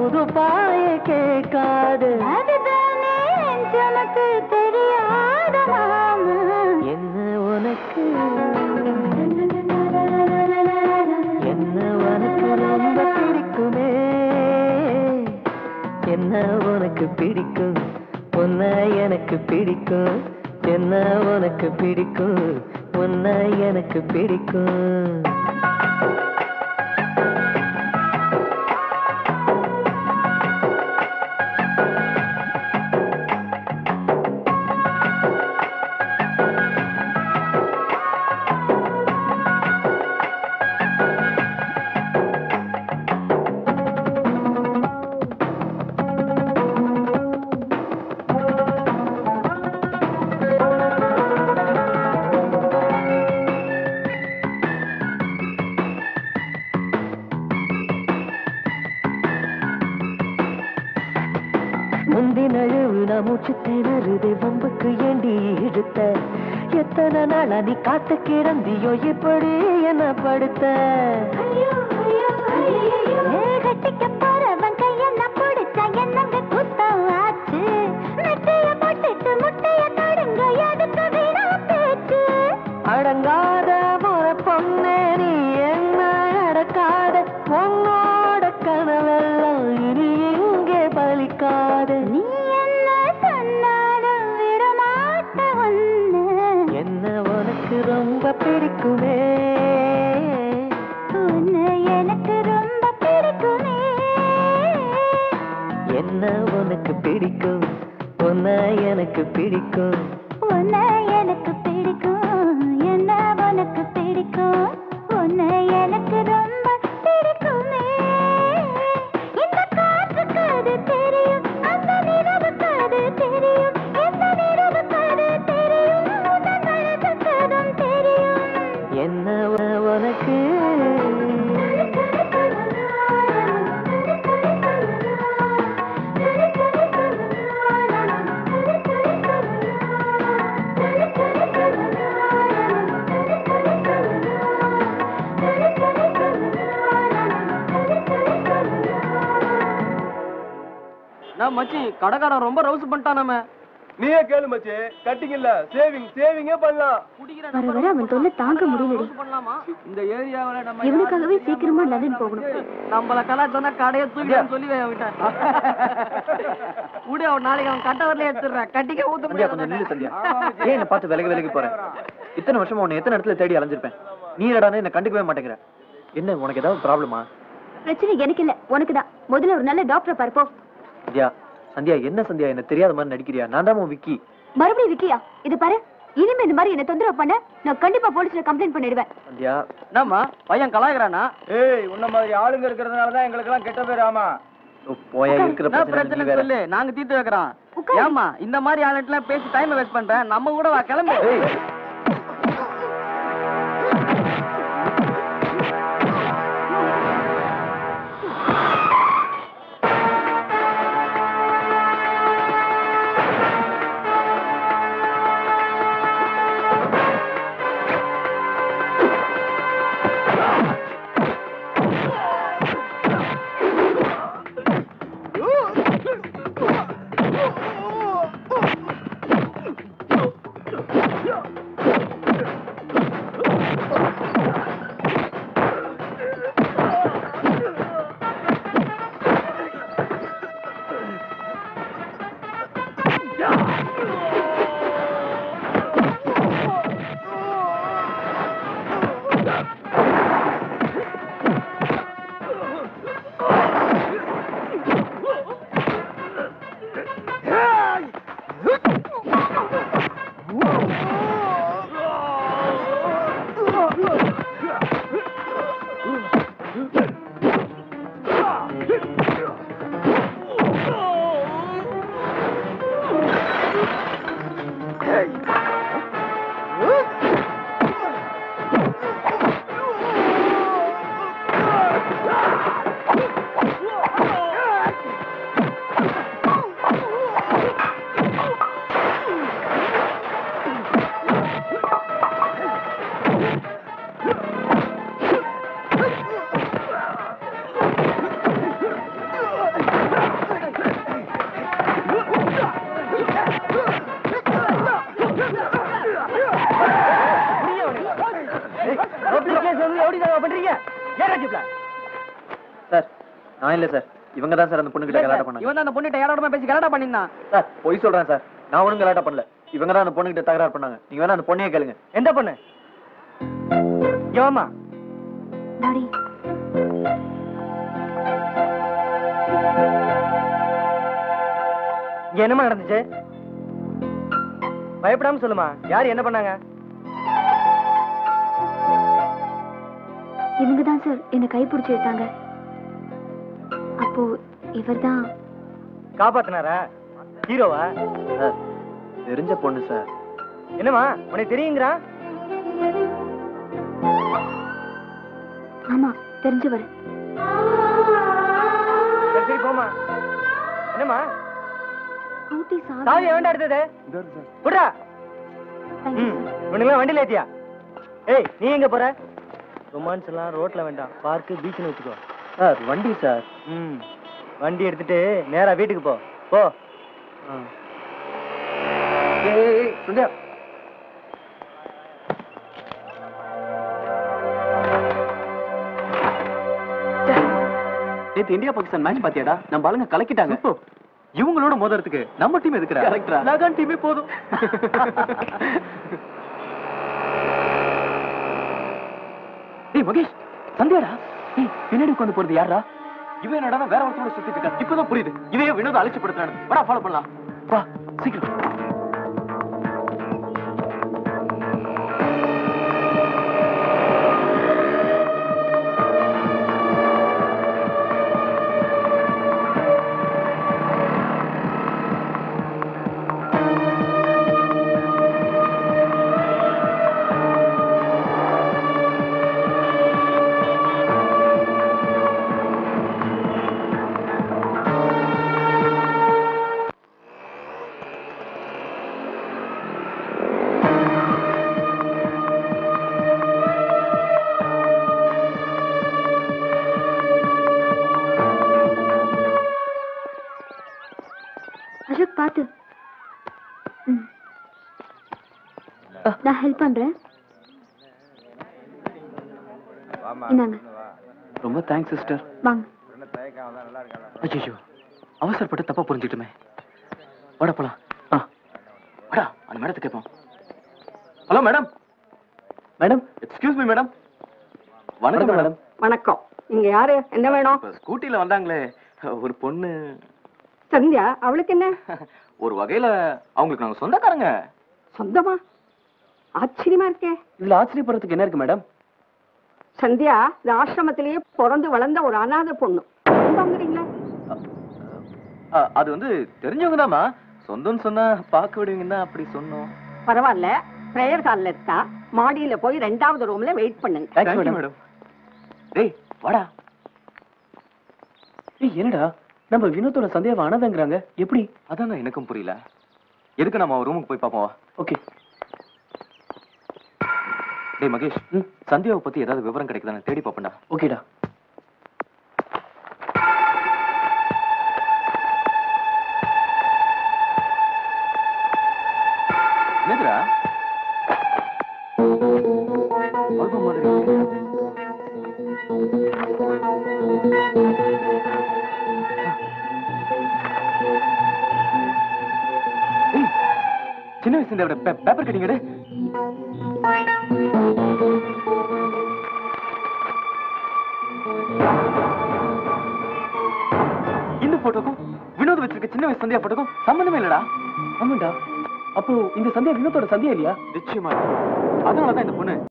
புது பாய கேட்காது அதுதானே எனக்கு தெரியாத மாமா என்ன உனக்கு என்ன உனக்கு ரொம்ப பிடிக்குமே என்ன உனக்கு பிடிக்கும் உன்னை எனக்கு பிடிக்கும் என்ன உனக்கு பிடிக்கும் உன்னை எனக்கு பிடிக்கும் முந்தி நழுவு நான் மூச்சு திணறுது வம்புக்கு ஏண்டி இழுத்த எத்தனை நாளா நீ காத்து கிடந்தியோ இப்படி என்ன படுத்த கட்டிக்க போறவன் கையென்ன பிடிச்சா என்னங்க குத்தம் ஆச்சு மெட்டைய போட்டுட்டு முட்டைய தடுங்க எதுக்கு வீணா பேச்சு அடங்காத முற பொண்ணே நீ என்ன அடக்காத உன்னோட கனவெல்லாம் இனி எங்கே பலிக்காத நீ என்ன சொன்னாலும் விடமாட்ட ஒண்ணு என்ன உனக்கு ரொம்ப பிடிக்குமே உன்னை எனக்கு ரொம்ப பிடிக்குமே என்ன உனக்கு பிடிக்கும் உன்னை எனக்கு பிடிக்கும் உன்னை எனக்கு பிடிக்கும் என்ன உனக்கு பிடிக்கும் உன்னை எனக்கு ரொம்ப பிடிக்குமே இந்த காற்றுக்கு அது தெரியும் அந்த நிலவுக்கு அது தெரியும் எந்த நிலவுக்கு அது தெரியும் முதல் வழக்குக்கு தெரியும் என்ன உ- உனக்கு நான் மச்சி கடைக்காரன் ரொம்ப ரவுஸ் பண்ணிட்டான் நம்ம நீயே கேளு மச்சி கட்டிங் இல்ல சேவிங் சேவிங்கே பண்ணலாம் வர வர அவன் தொல்லை தாங்க முடியலடி பண்ணலாமா இந்த ஏரியாவில நம்ம இவனுக்காகவே சீக்கிரமா லண்டன் போகணும் நம்மள கலாச்சாரம் கடையை தூக்கிட்டு சொல்லி அவன்கிட்ட விடு அவன் நாளைக்கு அவன் கட்ட வரல எடுத்துடுறேன் கட்டிக்க ஊத்த சந்தியா கொஞ்சம் நில்லு சந்தியா ஏன் என்ன பார்த்து விலகி விலகி போறேன் இத்தனை வருஷமா உன்னை எத்தனை இடத்துல தேடி அலைஞ்சிருப்பேன் நீ என்னடான்னு என்ன கண்டுக்கவே மாட்டேங்கிற என்ன உனக்கு ஏதாவது ப்ராப்ளமா பிரச்சனை எனக்கு இல்ல உனக்கு தான் முதல்ல ஒரு நல்ல டாக்டரை பார்ப்போம் சந்தியா சந்தியா என்ன சந்தியா என்ன தெரியாத மாதிரி நடிக்கிறியா நான் தான் உன் விக்கி மறுபடியும் விக்கியா இது பாரு இனிமே இந்த மாதிரி என்ன தொந்தரவு பண்ண நான் கண்டிப்பா போலீஸ்ல கம்ப்ளைண்ட் பண்ணிடுவேன் சந்தியா என்னம்மா பையன் கலாய்க்கிறானா ஏய் உன்ன மாதிரி ஆளுங்க இருக்கிறதுனால தான் எங்களுக்கு எல்லாம் கெட்ட பேர் ஆமா ஓ, போயா இருக்கிற என்ன பிரச்சனை பிரச்சனை நீ வேற. சொல்லு நாங்க தீர்த்து வைக்கிறோம் உட்காரு. ஏமா இந்த மாதிரி ஆளுட்டெல்லாம் பேசி டைம் வேஸ்ட் பண்றேன் நம்ம கூட வா கிளம்பு ஏய், பண்றீங்க ஏன் ராஜீப்ல சார் நான் இல்ல சார் இவங்க தான் சார் அந்த பொண்ணு கிட்ட கலாட்டம் பண்ணாங்க இவன் தான் அந்த பொண்ணுகிட்ட யாரோட பேசி கலாட்டா பண்ணிருந்தான் சார் பொய் சொல்றேன் சார் நான் ஒண்ணும் கலாட்டம் பண்ணல இவங்க தான் அந்த பொண்ணு கிட்ட தகராறு பண்ணாங்க நீங்க வேணா அந்த பொண்ணையே கேளுங்க எந்த பொண்ணு யோமா டாடி இங்க என்னமா நடந்துச்சு பயப்படாம சொல்லுமா யார் என்ன பண்ணாங்க இவங்க தான் சார் என்னை கை பிடிச்சி எடுத்தாங்க அப்போ இவர்தான் காப்பாத்தினாரா ஹீரோவா சார் தெரிஞ்ச பொண்ணு சார் என்னமா உனக்கு தெரியுங்கிறா ஆமா தெரிஞ்சவர் சரி சரி போமா என்னம்மா ஸ்கூட்டி சாவி சாவி வேண்டாம் எடுத்தது விட்றா தேங்க்யூ ம் சார் இவனுங்களாம் வண்டியில ஏத்தியா ஏய் நீ எங்க போற ரொமான்ஸ் எல்லாம் ரோட்ல வேண்டாம் பார்க்கு பீச்னு வச்சுக்கோ சார் வண்டி சார் ம் வண்டி எடுத்துட்டு நேரா வீட்டுக்கு போ போ ஏய் சந்தியா நேத்து இந்தியா பாகிஸ்தான் மேட்ச் பாத்தியாடா நம்ம ஆளுங்க கலக்கிட்டாங்க இவங்களோட மோதுறதுக்கு நம்ம டீம் எதுக்குடா கரெக்டா லகான் டீமே போதும் டேய் மகேஷ் சந்தியாடா டேய் பின்னாடி உட்காந்து போறது யாரா இவன் என்னடா வேற ஒருத்தரோட சுத்திட்டு இருக்கா இப்பதான் புரியுது இதையே வினோத அலட்சிப்படுத்துறானு வாடா ஃபாலோ பண்ணலாம் வா சீக்கிரம் அசோக் பார்த்து ம். நான் ஹெல்ப் பண்றேன் இந்தாங்க ரொம்ப தேங்க்ஸ் சிஸ்டர் வாங்க ஐயோ அவசரப்பட்டு தப்பா புரிஞ்சுக்கிட்டுமே வாடா போலாம் ஆ வாடா அந்த மேடத்தை கேட்போம் hello madam madam excuse me madam வணக்கம் மேடம் வணக்கம் நீங்க யாரு என்ன வேணும் இப்ப ஸ்கூட்டில வந்தாங்களே ஒரு பொண்ணு சந்தியா அவளுக்கு என்ன ஒரு வகையில அவங்களுக்கு நாங்க சொந்தக்காரங்க சொந்தமா ஆச்சரியமா இருக்கே இதுல ஆச்சரியப்படுறதுக்கு என்ன இருக்கு மேடம் சந்தியா இந்த ஆசிரமத்திலேயே பிறந்து வளர்ந்த ஒரு அனாதை பொண்ணு சொந்தங்கிறீங்களா அது வந்து தெரிஞ்சவங்க தாமா சொந்தம்னு சொன்னா பார்க்க விடுவீங்கன்னா அப்படி சொன்னோம் பரவாயில்ல பிரேயர் ஹால்ல இருக்கா மாடியில போய் ரெண்டாவது ரூம்ல வெயிட் பண்ணுங்க தேங்க்ஸ் மேடம் டேய் வாடா ஏய் என்னடா நம்ம வினோத்தோட சந்தேகம் அனதங்கிறாங்க எப்படி அதான் எனக்கும் புரியல எதுக்கு நம்ம ரூமுக்கு போய் பாப்போம் ஓகே டேய் மகேஷ் சந்தியாவை பத்தி ஏதாவது விவரம் கிடைக்குதான்னு தேடி பாப்பேன்டா ஓகேடா என்னதுடா ஆல்பம் மாதிரி இருக்கு. ஏய், சின்ன வயசுல இந்த பேப்பர் கட்டிங் எடு இந்த போட்டோக்கும் வினோத் வச்சிருக்க சின்ன வயசு சந்தியா போட்டோக்கும் சம்பந்தமே இல்லடா ஆமாண்டா அப்போ இந்த சந்தியா வினோத்தோட சந்தியா இல்லையா நிச்சயமா அதனாலதான் இந்த பொண்ணு